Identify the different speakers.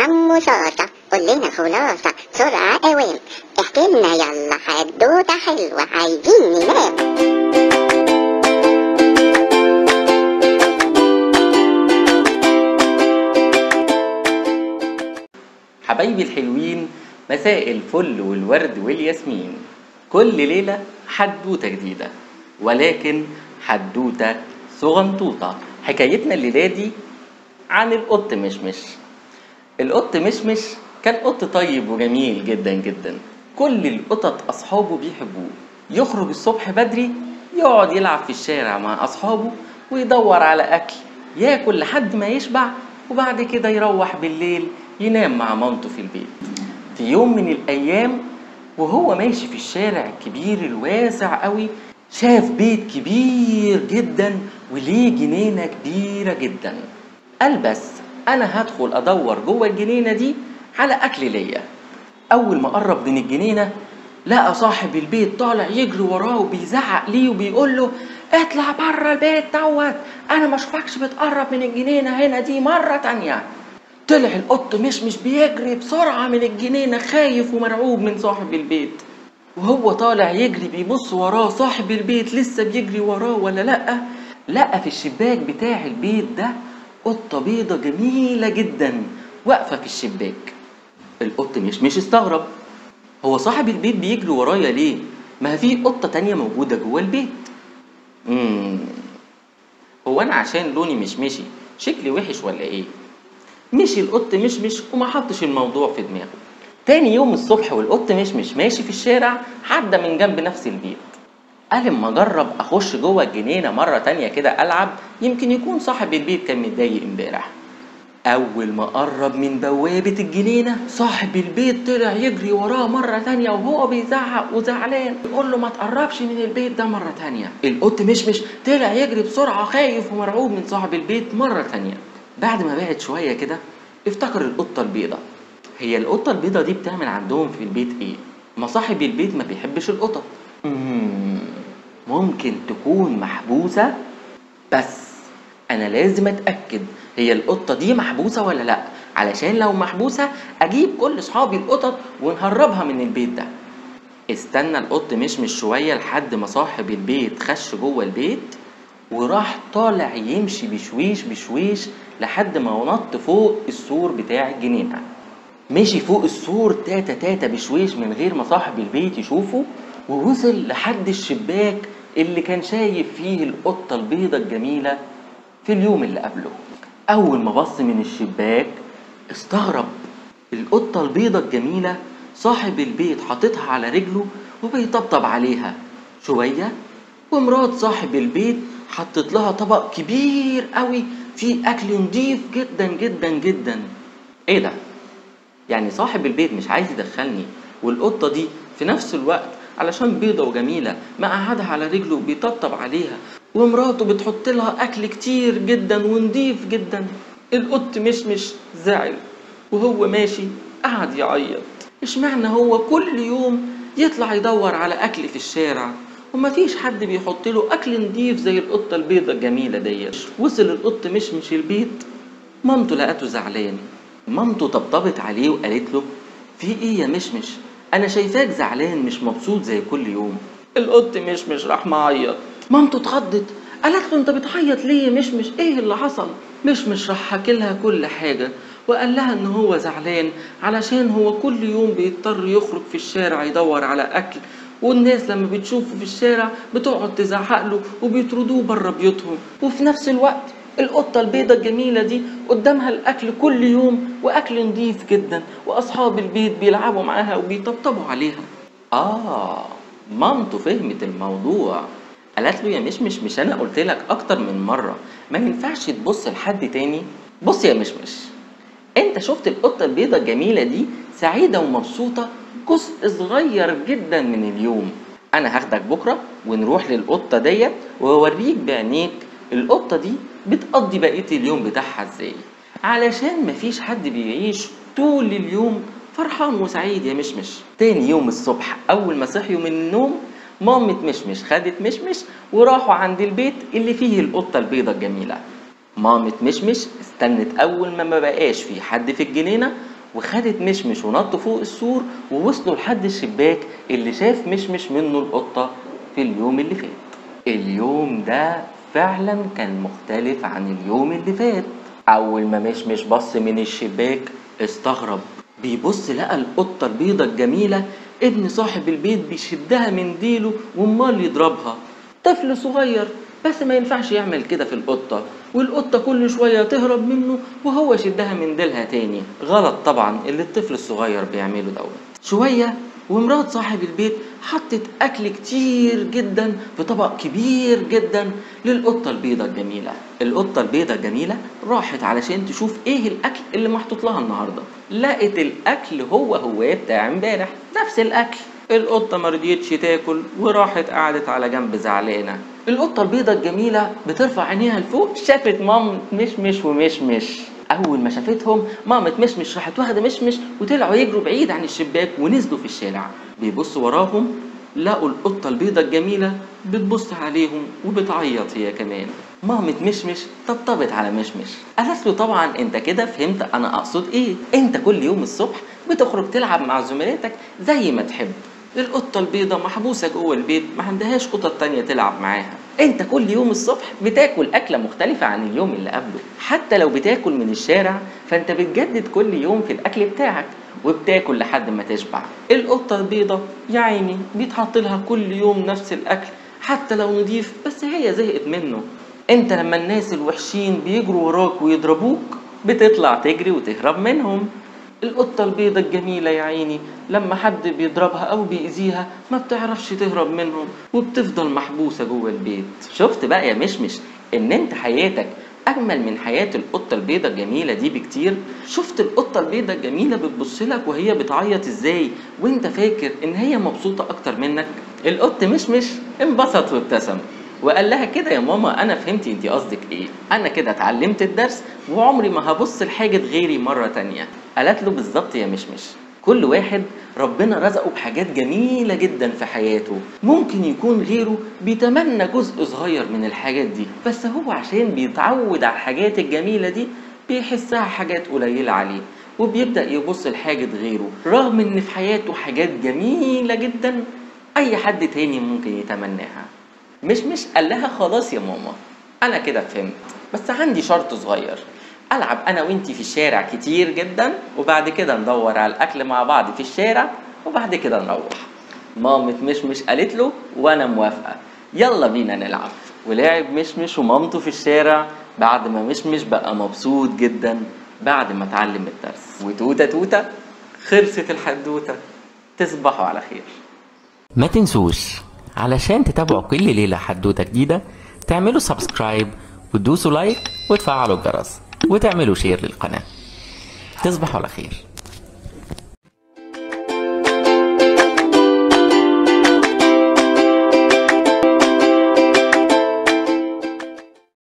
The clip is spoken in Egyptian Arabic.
Speaker 1: عمو صاصة قول لنا خلاصة بسرعة قوام احكي لنا يلا حدوتة حلوة عايزين ننام
Speaker 2: حبايبي الحلوين مساء الفل والورد والياسمين كل ليلة حدوتة جديدة ولكن حدوتة صغنطوطة حكايتنا الليلة دي عن القط مشمش القط مشمش كان قط طيب وجميل جدا جدا كل القطط أصحابه بيحبوه يخرج الصبح بدري يقعد يلعب في الشارع مع أصحابه ويدور على أكل ياكل لحد ما يشبع وبعد كده يروح بالليل ينام مع مامته في البيت في يوم من الأيام وهو ماشي في الشارع الكبير الواسع قوي شاف بيت كبير جدا وليه جنينة كبيرة جدا قال بس أنا هدخل أدور جوه الجنينة دي على أكل ليا أول ما قرب من الجنينة لقى صاحب البيت طالع يجري وراه وبيزعق ليه وبيقول له اطلع بره البيت دوت انا ما اشوفكش بتقرب من الجنينه هنا دي مره تانية طلع القط مش مش بيجري بسرعه من الجنينه خايف ومرعوب من صاحب البيت وهو طالع يجري بيبص وراه صاحب البيت لسه بيجري وراه ولا لأ لقى في الشباك بتاع البيت ده قطة بيضة جميلة جدا واقفة في الشباك القط مش مش استغرب هو صاحب البيت بيجري ورايا ليه ما في قطة تانية موجودة جوه البيت مم. هو انا عشان لوني مش مشي شكلي وحش ولا ايه مشي القط مش مش وما حطش الموضوع في دماغه تاني يوم الصبح والقط مش مش ماشي في الشارع عدى من جنب نفس البيت قال اما اجرب اخش جوه الجنينه مره تانية كده العب يمكن يكون صاحب البيت كان متضايق امبارح اول ما قرب من بوابه الجنينه صاحب البيت طلع يجري وراه مره تانية وهو بيزعق وزعلان يقول له ما تقربش من البيت ده مره تانية القط مش مش طلع يجري بسرعه خايف ومرعوب من صاحب البيت مره تانية بعد ما بعد شويه كده افتكر القطه البيضه هي القطه البيضه دي بتعمل عندهم في البيت ايه ما صاحب البيت ما بيحبش القطط مم، ممكن تكون محبوسه بس انا لازم اتاكد هي القطه دي محبوسه ولا لا علشان لو محبوسه اجيب كل اصحابي القطط ونهربها من البيت ده استنى القط مش مش شويه لحد ما صاحب البيت خش جوه البيت وراح طالع يمشي بشويش بشويش لحد ما نط فوق السور بتاع الجنينه مشي فوق السور تاتا تاتا بشويش من غير ما صاحب البيت يشوفه ووصل لحد الشباك اللي كان شايف فيه القطة البيضة الجميلة في اليوم اللي قبله أول ما بص من الشباك استغرب القطة البيضة الجميلة صاحب البيت حاططها على رجله وبيطبطب عليها شوية ومرات صاحب البيت حطت لها طبق كبير قوي فيه أكل نضيف جدا جدا جدا إيه ده؟ يعني صاحب البيت مش عايز يدخلني والقطة دي في نفس الوقت علشان بيضة وجميلة مقعدها على رجله وبيطبطب عليها ومراته بتحط لها أكل كتير جدا ونضيف جدا القط مش مش زعل وهو ماشي قعد يعيط اشمعنى هو كل يوم يطلع يدور على أكل في الشارع ومفيش حد بيحط له أكل نضيف زي القطة البيضة الجميلة ديت وصل القط مش مش البيت مامته لقته زعلان مامته طبطبت عليه وقالت له في ايه يا مشمش انا شايفاك زعلان مش مبسوط زي كل يوم القط مشمش راح معيط مامته اتخضت قالت له انت بتعيط ليه يا مشمش ايه اللي حصل مشمش راح حكي لها كل حاجه وقال لها ان هو زعلان علشان هو كل يوم بيضطر يخرج في الشارع يدور على اكل والناس لما بتشوفه في الشارع بتقعد تزعق له وبيطردوه بره بيوتهم وفي نفس الوقت القطة البيضة الجميلة دي قدامها الأكل كل يوم وأكل نضيف جدا وأصحاب البيت بيلعبوا معاها وبيطبطبوا عليها آه مامته فهمت الموضوع قالت له يا مشمش مش أنا قلت لك أكتر من مرة ما ينفعش تبص لحد تاني بص يا مشمش أنت شفت القطة البيضة الجميلة دي سعيدة ومبسوطة جزء صغير جدا من اليوم أنا هاخدك بكرة ونروح للقطة ديت وأوريك بعينيك القطة دي بتقضي بقية اليوم بتاعها ازاي علشان مفيش حد بيعيش طول اليوم فرحان وسعيد يا مشمش تاني يوم الصبح أول ما صحيوا من النوم مامة مشمش خدت مشمش وراحوا عند البيت اللي فيه القطة البيضة الجميلة مامة مشمش استنت أول ما ما بقاش في حد في الجنينة وخدت مشمش ونطوا فوق السور ووصلوا لحد الشباك اللي شاف مشمش منه القطة في اليوم اللي فات اليوم ده فعلا كان مختلف عن اليوم اللي فات أول ما مشمش بص من الشباك استغرب بيبص لقى القطة البيضة الجميلة ابن صاحب البيت بيشدها من ديله وامال يضربها طفل صغير بس ما ينفعش يعمل كده في القطة والقطة كل شوية تهرب منه وهو يشدها من ديلها تاني غلط طبعا اللي الطفل الصغير بيعمله دوت شوية ومرات صاحب البيت حطت أكل كتير جدا في طبق كبير جدا للقطة البيضة الجميلة القطة البيضة الجميلة راحت علشان تشوف ايه الأكل اللي محطوط لها النهاردة لقت الأكل هو هو بتاع امبارح نفس الأكل القطة مرضيتش تاكل وراحت قعدت على جنب زعلانة القطة البيضة الجميلة بترفع عينيها لفوق شافت مام مشمش ومشمش أول ما شافتهم مامة مشمش راحت واخدة مشمش وطلعوا يجروا بعيد عن الشباك ونزلوا في الشارع بيبصوا وراهم لقوا القطة البيضة الجميلة بتبص عليهم وبتعيط هي كمان مامة مشمش طبطبت على مشمش قالت له طبعا انت كده فهمت انا اقصد ايه انت كل يوم الصبح بتخرج تلعب مع زملاتك زي ما تحب القطة البيضة محبوسة جوه البيت ما عندهاش قطط تانية تلعب معاها انت كل يوم الصبح بتاكل اكلة مختلفة عن اليوم اللي قبله حتى لو بتاكل من الشارع فانت بتجدد كل يوم في الاكل بتاعك وبتاكل لحد ما تشبع القطة البيضة يا عيني بيتحط لها كل يوم نفس الاكل حتى لو نضيف بس هي زهقت منه انت لما الناس الوحشين بيجروا وراك ويضربوك بتطلع تجري وتهرب منهم القطة البيضة الجميلة يا عيني لما حد بيضربها أو بيأذيها ما بتعرفش تهرب منهم وبتفضل محبوسة جوه البيت شفت بقى يا مشمش إن أنت حياتك أجمل من حياة القطة البيضة الجميلة دي بكتير شفت القطة البيضة الجميلة بتبصلك وهي بتعيط إزاي وأنت فاكر إن هي مبسوطة أكتر منك القط مشمش انبسط وابتسم وقال لها كده يا ماما انا فهمت انت قصدك ايه انا كده اتعلمت الدرس وعمري ما هبص لحاجه غيري مره تانية قالت له بالظبط يا مشمش كل واحد ربنا رزقه بحاجات جميلة جدا في حياته ممكن يكون غيره بيتمنى جزء صغير من الحاجات دي بس هو عشان بيتعود على الحاجات الجميلة دي بيحسها حاجات قليلة عليه وبيبدأ يبص لحاجة غيره رغم ان في حياته حاجات جميلة جدا اي حد تاني ممكن يتمناها مش مش قال لها خلاص يا ماما انا كده فهمت بس عندي شرط صغير العب انا وانتي في الشارع كتير جدا وبعد كده ندور على الاكل مع بعض في الشارع وبعد كده نروح مامة مشمش قالت له وانا موافقة يلا بينا نلعب ولعب مشمش ومامته في الشارع بعد ما مشمش بقى مبسوط جدا بعد ما اتعلم الدرس وتوتة توتة خلصت الحدوتة تصبحوا على خير
Speaker 3: ما تنسوش علشان تتابعوا كل ليلة حدوتة جديدة تعملوا سبسكرايب وتدوسوا لايك وتفعلوا الجرس وتعملوا شير للقناة تصبحوا على خير